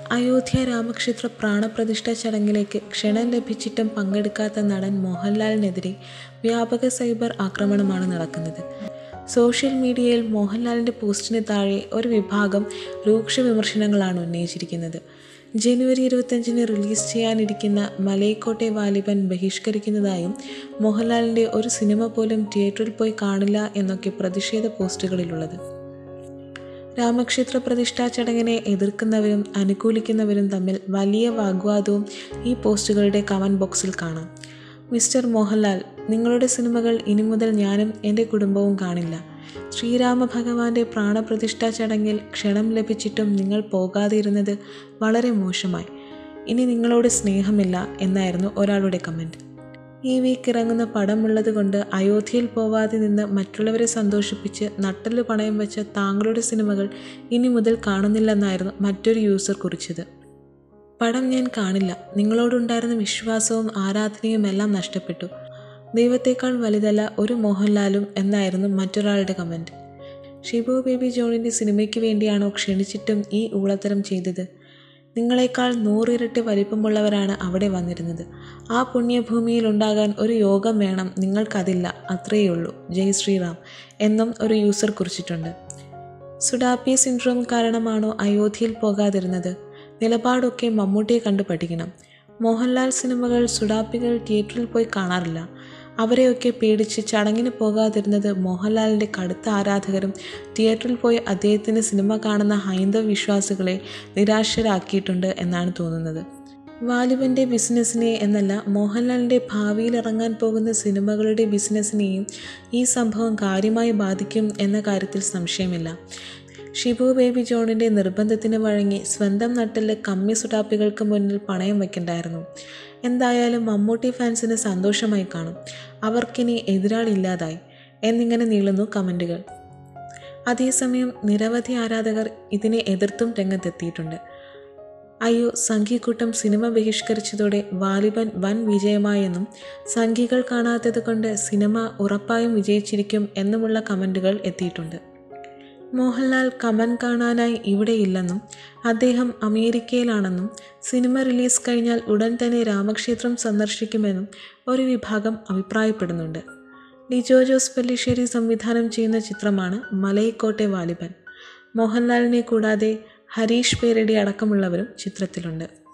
അയോധ്യ രാമക്ഷേത്ര പ്രാണപ്രതിഷ്ഠ ചടങ്ങിലേക്ക് ക്ഷണം ലഭിച്ചിട്ടും പങ്കെടുക്കാത്ത നടൻ മോഹൻലാലിനെതിരെ വ്യാപക സൈബർ ആക്രമണമാണ് നടക്കുന്നത് സോഷ്യൽ മീഡിയയിൽ മോഹൻലാലിൻ്റെ പോസ്റ്റിന് താഴെ ഒരു വിഭാഗം രൂക്ഷ വിമർശനങ്ങളാണ് ഉന്നയിച്ചിരിക്കുന്നത് ജനുവരി ഇരുപത്തഞ്ചിന് റിലീസ് ചെയ്യാനിരിക്കുന്ന മലൈക്കോട്ടെ വാലിബൻ ബഹിഷ്കരിക്കുന്നതായും മോഹൻലാലിൻ്റെ ഒരു സിനിമ പോലും തിയേറ്ററിൽ പോയി കാണില്ല എന്നൊക്കെ പ്രതിഷേധ പോസ്റ്റുകളിലുള്ളത് രാമക്ഷേത്ര പ്രതിഷ്ഠാ ചടങ്ങിനെ എതിർക്കുന്നവരും അനുകൂലിക്കുന്നവരും തമ്മിൽ വലിയ വാഗ്വാദവും ഈ പോസ്റ്റുകളുടെ കമൻറ്റ് ബോക്സിൽ കാണാം മിസ്റ്റർ മോഹൻലാൽ നിങ്ങളുടെ സിനിമകൾ ഇനി മുതൽ ഞാനും എൻ്റെ കുടുംബവും കാണില്ല ശ്രീരാമ ഭഗവാന്റെ പ്രാണപ്രതിഷ്ഠാ ചടങ്ങിൽ ക്ഷണം ലഭിച്ചിട്ടും നിങ്ങൾ പോകാതെ ഇരുന്നത് വളരെ മോശമായി ഇനി നിങ്ങളോട് സ്നേഹമില്ല എന്നായിരുന്നു ഒരാളുടെ കമൻറ്റ് ഈ വീക്ക് ഇറങ്ങുന്ന പടമുള്ളത് കൊണ്ട് അയോധ്യയിൽ പോവാതെ നിന്ന് മറ്റുള്ളവരെ സന്തോഷിപ്പിച്ച് നട്ടല് പണയം വെച്ച താങ്കളുടെ സിനിമകൾ ഇനി മുതൽ കാണുന്നില്ലെന്നായിരുന്നു മറ്റൊരു യൂസർ കുറിച്ചത് പടം ഞാൻ കാണില്ല നിങ്ങളോടുണ്ടായിരുന്ന വിശ്വാസവും ആരാധനയും എല്ലാം നഷ്ടപ്പെട്ടു ദൈവത്തേക്കാൾ വലുതല്ല ഒരു മോഹൻലാലും എന്നായിരുന്നു മറ്റൊരാളുടെ കമൻറ്റ് ഷിബു ബേബി ജോണിൻ്റെ സിനിമയ്ക്ക് വേണ്ടിയാണോ ക്ഷണിച്ചിട്ടും ഈ ഊളത്തരം ചെയ്തത് നിങ്ങളെക്കാൾ നൂറിരട്ടി വലിപ്പമുള്ളവരാണ് അവിടെ വന്നിരുന്നത് ആ പുണ്യഭൂമിയിൽ ഉണ്ടാകാൻ ഒരു യോഗം വേണം നിങ്ങൾക്കതില്ല അത്രയേ ജയ് ശ്രീറാം എന്നും ഒരു യൂസർ കുറിച്ചിട്ടുണ്ട് സുഡാപ്പി സിൻഡ്രോം കാരണമാണോ അയോധ്യയിൽ പോകാതിരുന്നത് നിലപാടൊക്കെ മമ്മൂട്ടിയെ കണ്ടു പഠിക്കണം മോഹൻലാൽ സിനിമകൾ സുഡാപ്പികൾ തിയേറ്ററിൽ പോയി കാണാറില്ല അവരെയൊക്കെ പേടിച്ച് ചടങ്ങിന് പോകാതിരുന്നത് മോഹൻലാലിൻ്റെ കടുത്ത ആരാധകരും തിയേറ്ററിൽ പോയി അദ്ദേഹത്തിൻ്റെ സിനിമ കാണുന്ന ഹൈന്ദവ വിശ്വാസികളെ നിരാശരാക്കിയിട്ടുണ്ട് എന്നാണ് തോന്നുന്നത് വാലിബൻ്റെ ബിസിനസ്സിനെ എന്നല്ല മോഹൻലാലിൻ്റെ ഭാവിയിൽ ഇറങ്ങാൻ പോകുന്ന സിനിമകളുടെ ബിസിനസ്സിനെയും ഈ സംഭവം കാര്യമായി ബാധിക്കും എന്ന കാര്യത്തിൽ സംശയമില്ല ഷിബു ബേബി ജോണിൻ്റെ നിർബന്ധത്തിന് വഴങ്ങി സ്വന്തം നട്ടിൽ കമ്മി സുടാപ്പികൾക്ക് മുന്നിൽ പണയം വയ്ക്കണ്ടായിരുന്നു എന്തായാലും മമ്മൂട്ടി ഫാൻസിന് സന്തോഷമായി കാണും അവർക്കിനി എതിരാളില്ലാതായി എന്നിങ്ങനെ നീളുന്നു കമൻറ്റുകൾ അതേസമയം നിരവധി ആരാധകർ ഇതിനെ എതിർത്തും രംഗത്തെത്തിയിട്ടുണ്ട് അയ്യോ സംഘിക്കൂട്ടം സിനിമ ബഹിഷ്കരിച്ചതോടെ വാലിബൻ വൻ വിജയമായെന്നും സംഘികൾ കാണാത്തത് കൊണ്ട് സിനിമ ഉറപ്പായും വിജയിച്ചിരിക്കും എന്നുമുള്ള കമൻറ്റുകൾ എത്തിയിട്ടുണ്ട് മോഹൻലാൽ കമൻ കാണാനായി ഇവിടെയില്ലെന്നും അദ്ദേഹം അമേരിക്കയിലാണെന്നും സിനിമ റിലീസ് കഴിഞ്ഞാൽ ഉടൻ തന്നെ രാമക്ഷേത്രം സന്ദർശിക്കുമെന്നും ഒരു വിഭാഗം അഭിപ്രായപ്പെടുന്നുണ്ട് ലിജോ ജോസ് പല്ലിശ്ശേരി സംവിധാനം ചെയ്യുന്ന ചിത്രമാണ് മലൈക്കോട്ടെ വാലിബൻ മോഹൻലാലിനെ കൂടാതെ ഹരീഷ് പേരടി അടക്കമുള്ളവരും ചിത്രത്തിലുണ്ട്